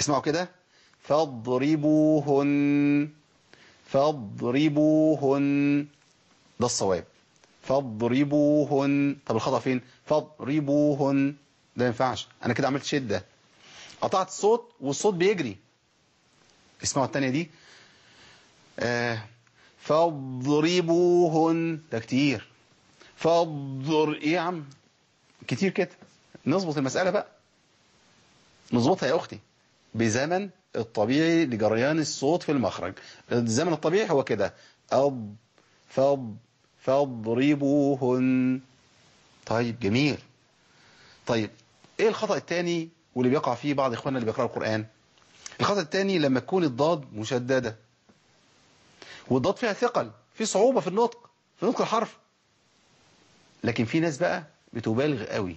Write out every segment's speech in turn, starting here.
اسمعوا كده فاضربوهن فاضربوهن ده الصواب فاضربوهن طب الخطأ فين فاضربوهن ده ما ينفعش انا كده عملت شدة قطعت الصوت والصوت بيجري اسمعوا التانية دي آه فاضربوهن ده كتير فاضر ايه يا عم كتير كده نظبط المسألة بقى نظبطها يا اختي بزمن الطبيعي لجريان الصوت في المخرج الزمن الطبيعي هو كده أب فض فاضربوهن طيب جميل طيب ايه الخطأ الثاني واللي بيقع فيه بعض اخواننا اللي بيقرأوا القرآن الخطأ الثاني لما تكون الضاد مشددة والضاد فيها ثقل في صعوبة في النطق في نطق الحرف لكن في ناس بقى بتبالغ قوي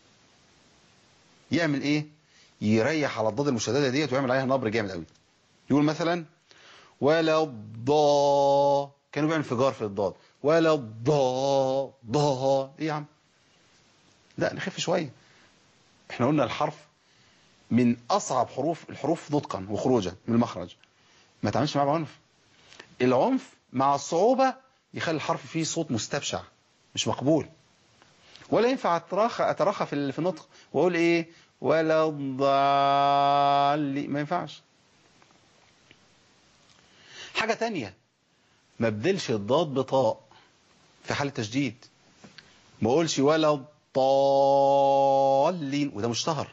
يعمل ايه يريح على الضاد المشددة ديت ويعمل عليها نبر جامد قوي يقول مثلا ولا الضا كانوا بيعمل انفجار في الضاد ولا الضا ضا ايه يا عم لا نخف شوية احنا قلنا الحرف من اصعب حروف الحروف نطقا وخروجا من المخرج ما تعملش معاه بعنف العنف مع الصعوبة يخلي الحرف فيه صوت مستبشع مش مقبول ولا ينفع اتراخى اتراخى في في النطق واقول ايه ولا الضالي ما ينفعش حاجة تانية ما بدلش الضاد بطاء في حالة تشديد ما اقولش ولا الضالين وده مشتهر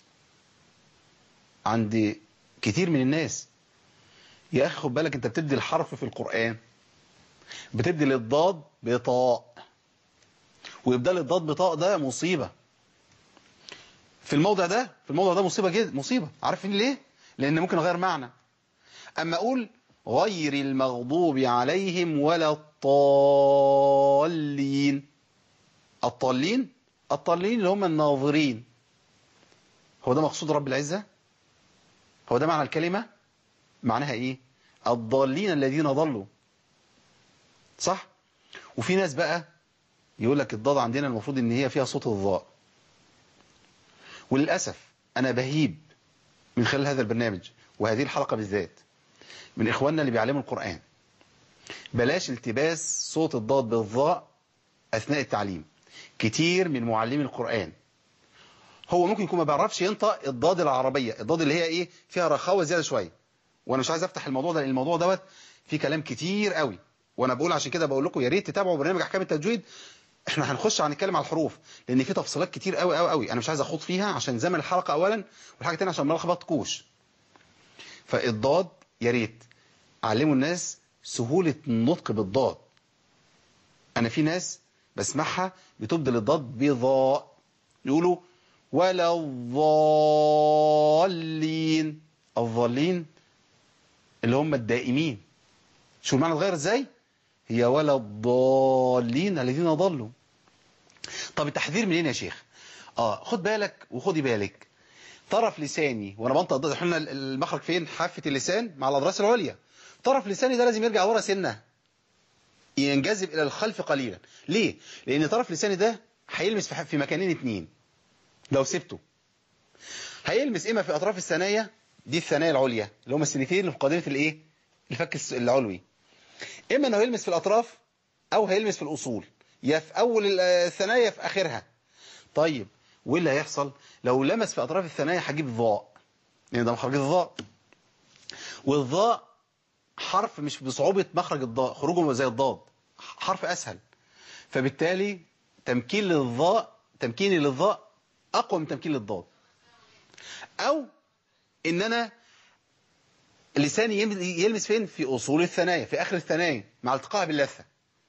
عند كتير من الناس يا اخي خد بالك انت بتبدي الحرف في القرآن بتبدي الضاد بطاء وابدال الضاد بطاء ده مصيبة في الموضع ده في الموضع ده مصيبة جدا مصيبة عارفين ليه لان ممكن اغير معنى اما اقول غير المغضوب عليهم ولا الضالين الضالين الضالين اللي هم الناظرين هو ده مقصود رب العزة هو ده معنى الكلمة معناها ايه الضالين الذين ضلوا صح وفي ناس بقى يقول لك الضاد عندنا المفروض ان هي فيها صوت الضاء وللأسف انا بهيب من خلال هذا البرنامج وهذه الحلقة بالذات من إخواننا اللي بيعلموا القرآن بلاش التباس صوت الضاد بالضاء أثناء التعليم كتير من معلمي القرآن هو ممكن يكون ما بيعرفش ينطق الضاد العربية الضاد اللي هي إيه فيها رخاوة زيادة شوية وأنا مش عايز أفتح الموضوع ده لأن الموضوع دوت فيه كلام كتير قوي وأنا بقول عشان كده بقول لكم يا ريت تتابعوا برنامج أحكام التجويد احنا هنخش هنتكلم على الحروف لان في تفصيلات كتير قوي قوي قوي انا مش عايز اخوض فيها عشان زمن الحلقه اولا والحاجه الثانيه عشان ما لخبطكوش فالضاد يا ريت علموا الناس سهولة النطق بالضاد أنا في ناس بسمعها بتبدل الضاد بضاء يقولوا ولا الضالين الضالين اللي هم الدائمين شو المعنى اتغير ازاي هي ولا الضالين الذين ضلوا طب التحذير منين يا شيخ اه خد بالك وخدي بالك طرف لساني وانا بنطق الضاد احنا المخرج فين حافة اللسان مع الاضراس العليا طرف لساني ده لازم يرجع ورا سنه ينجذب الى الخلف قليلا ليه لان طرف لساني ده هيلمس في مكانين اتنين لو سبته هيلمس اما في اطراف الثنايا دي الثنايا العليا اللي هم السنتين اللي في قادمه الايه الفك العلوي اما انه يلمس في الاطراف او هيلمس في الاصول يا في اول الثنايا في اخرها طيب وايه اللي هيحصل لو لمس في اطراف الثنايا هجيب ضاء لان ده مخرج الضاء والضاء حرف مش بصعوبة مخرج الضاء خروجه زي الضاد حرف أسهل فبالتالي تمكين للضاء تمكيني للضاء أقوى من تمكين للضاد أو إن أنا لساني يلمس فين في أصول الثنايا في آخر الثنايا مع التقائها باللثة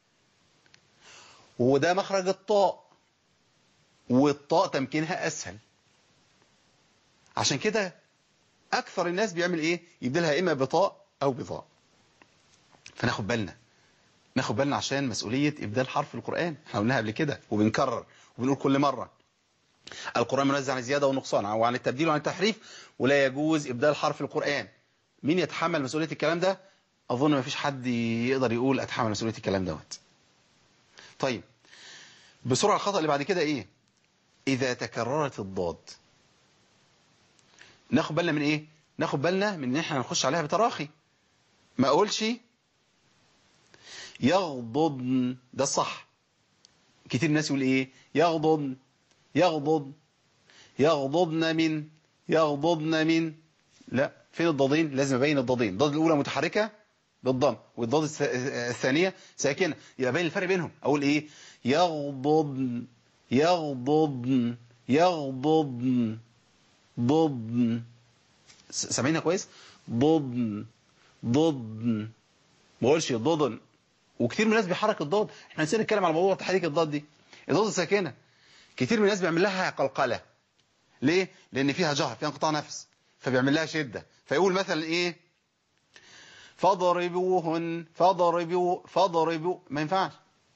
وده مخرج الطاء والطاء تمكينها أسهل عشان كده أكثر الناس بيعمل إيه يبدلها إما بطاء أو بضاء فناخد بالنا ناخد بالنا عشان مسؤولية إبدال حرف في القرآن احنا قلناها قبل كده وبنكرر وبنقول كل مرة القرآن منزه عن الزيادة والنقصان وعن التبديل وعن التحريف ولا يجوز إبدال حرف في القرآن مين يتحمل مسؤولية الكلام ده أظن ما فيش حد يقدر يقول أتحمل مسؤولية الكلام دوت طيب بسرعة الخطأ اللي بعد كده إيه إذا تكررت الضاد ناخد بالنا من إيه ناخد بالنا من ان احنا هنخش عليها بتراخي ما اقولش يغضضن ده الصح كتير الناس يقول ايه يغضضن يغضض يغضضن من يغضضن من لا فين الضادين لازم ابين الضادين الضاد الاولى متحركه بالضم والضاد الث- الثانيه ساكنه يبقى باين الفرق بينهم اقول ايه يغضضن يغضضن يغضضن ضضن س- سامعينها كويس ضضن ضضن ما اقولش ضضن وكتير من الناس بيحرك الضاد احنا نسينا نتكلم على موضوع تحريك الضاد دي الضاد الساكنه كتير من الناس بيعمل لها قلقله ليه لان فيها جهر فيها انقطاع نفس فبيعمل لها شده فيقول مثلا ايه فاضربوهن فاضربوا فاضربوا ما ينفعش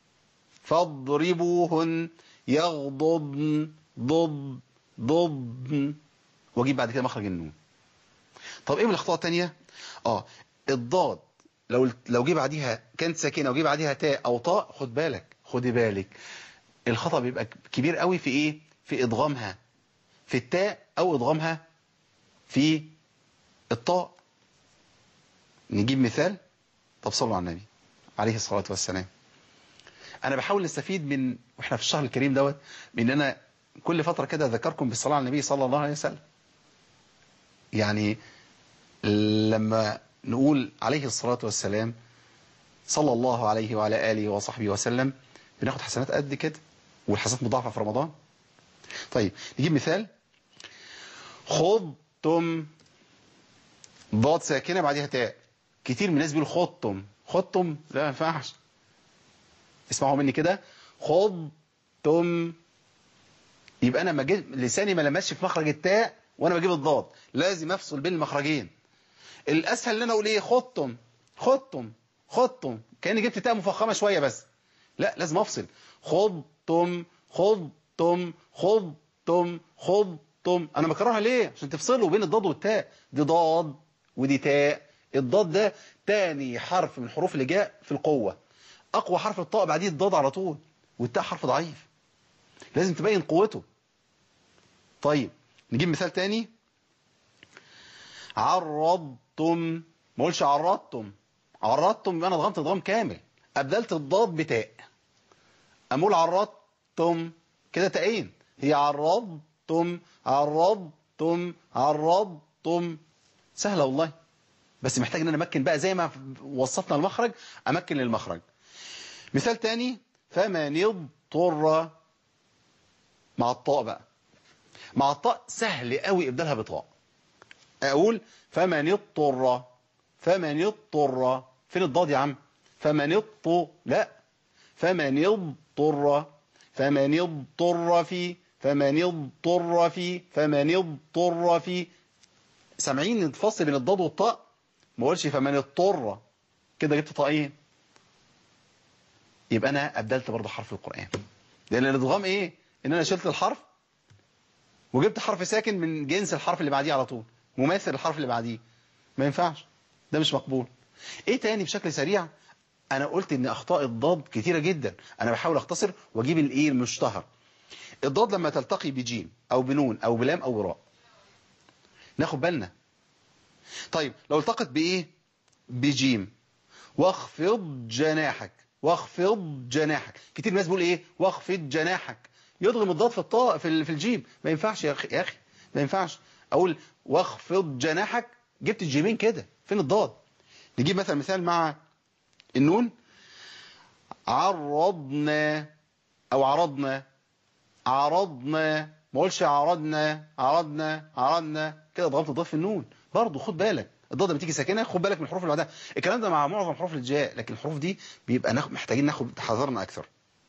فاضربوهن يغضضن ضب ضب واجيب بعد كده مخرج النون طب ايه من الاخطاء الثانيه اه الضاد لو لو جه بعديها كانت ساكنه وجه بعديها تاء او طاء خد بالك خدي بالك الخطا بيبقى كبير قوي في ايه في ادغامها في التاء او ادغامها في الطاء نجيب مثال طب صلوا على النبي عليه الصلاه والسلام انا بحاول نستفيد من واحنا في الشهر الكريم دوت من ان انا كل فتره كده اذكركم بالصلاه على النبي صلى الله عليه وسلم يعني لما نقول عليه الصلاه والسلام صلى الله عليه وعلى اله وصحبه وسلم بناخد حسنات قد كده والحسنات مضاعفه في رمضان طيب نجيب مثال خضتم ضاد ساكنه بعدها تاء كتير من الناس بيقول خضتم خضتم لا ما ينفعش اسمعوا مني كده خضتم يبقى انا ما جيت لساني ما لمسش في مخرج التاء وانا بجيب الضاد لازم افصل بين المخرجين الاسهل ان انا اقول ايه خضتم خضتم خضتم كاني جبت تاء مفخمه شويه بس لا لازم افصل خضتم خضتم خضتم خضتم انا بكررها ليه عشان تفصلوا بين الضاد والتاء دي ضاد ودي تاء الضاد ده تاني حرف من الحروف اللي جاء في القوه اقوى حرف الطاء بعديه الضاد على طول والتاء حرف ضعيف لازم تبين قوته طيب نجيب مثال تاني عرضتم ما اقولش عرضتم عرضتم يبقى انا ضغمت ضغم كامل ابدلت الضاد بتاء امول عرضتم كده تاءين هي عرضتم عرضتم عرضتم سهله والله بس محتاج ان انا امكن بقى زي ما وصفنا المخرج امكن للمخرج مثال تاني فمن اضطر مع الطاء بقى مع الطاء سهل قوي ابدالها بطاء اقول فمن اضطر فمن اضطر فين الضاد يا عم فمن اضطر لا فمن اضطر فمن اضطر في فمن اضطر في فمن اضطر في سامعين الفصل بين الضاد والطاء ما اقولش فمن اضطر كده جبت طاقين يبقى انا ابدلت برضه حرف القرآن لان الادغام ايه ان انا شلت الحرف وجبت حرف ساكن من جنس الحرف اللي بعديه على طول مماثل الحرف اللي بعديه ما ينفعش ده مش مقبول ايه تاني بشكل سريع انا قلت ان اخطاء الضاد كتيرة جدا انا بحاول اختصر واجيب الايه المشتهر الضاد لما تلتقي بجيم او بنون او بلام او براء ناخد بالنا طيب لو التقت بايه بجيم واخفض جناحك واخفض جناحك كتير ناس بيقول ايه واخفض جناحك يضغم الضاد في الطاء في في الجيم ما ينفعش يا اخي يا اخي ما ينفعش اقول واخفض جناحك جبت الجيمين كده فين الضاد نجيب مثلا مثال مع النون عرضنا او عرضنا عرضنا ما اقولش عرضنا عرضنا عرضنا كده ضغمت الضاد في النون برضه خد بالك الضاد لما تيجي ساكنه خد بالك من الحروف اللي بعدها الكلام ده مع معظم حروف الجاء لكن الحروف دي بيبقى ناخد محتاجين ناخد حذرنا اكثر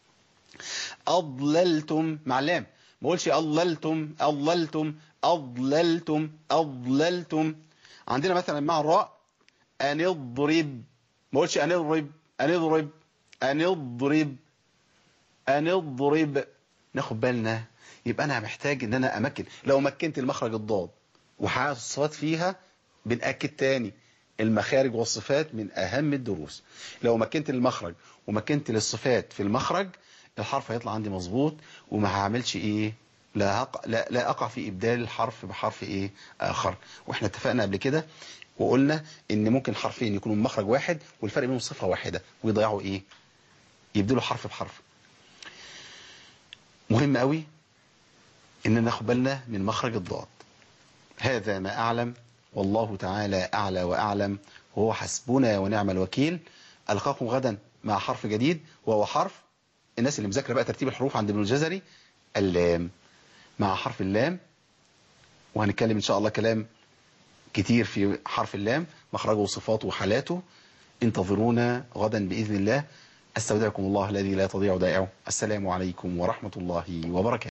اضللتم مع اللام ما اقولش اضللتم اضللتم اضللتم اضللتم عندنا مثلا مع الراء ان اضرب ما اقولش ان اضرب ان اضرب ان اضرب ان اضرب ناخد بالنا يبقى انا محتاج ان انا امكن لو مكنت المخرج الضاد وحققت الصفات فيها بنأكد تاني المخارج والصفات من أهم الدروس لو مكنت المخرج ومكنت للصفات في المخرج الحرف هيطلع عندي مظبوط وما هعملش إيه لا, هق... لا لا اقع في ابدال الحرف بحرف ايه اخر واحنا اتفقنا قبل كده وقلنا ان ممكن حرفين يكونوا من مخرج واحد والفرق بينهم صفه واحده ويضيعوا ايه يبدلوا حرف بحرف مهم قوي ان ناخد بالنا من مخرج الضاد هذا ما اعلم والله تعالى اعلى واعلم وهو حسبنا ونعم الوكيل القاكم غدا مع حرف جديد وهو حرف الناس اللي مذاكره بقى ترتيب الحروف عند ابن الجزري اللام مع حرف اللام وهنتكلم ان شاء الله كلام كتير في حرف اللام مخرجه وصفاته وحالاته انتظرونا غدا بإذن الله استودعكم الله الذي لا تضيع ودائعه السلام عليكم ورحمة الله وبركاته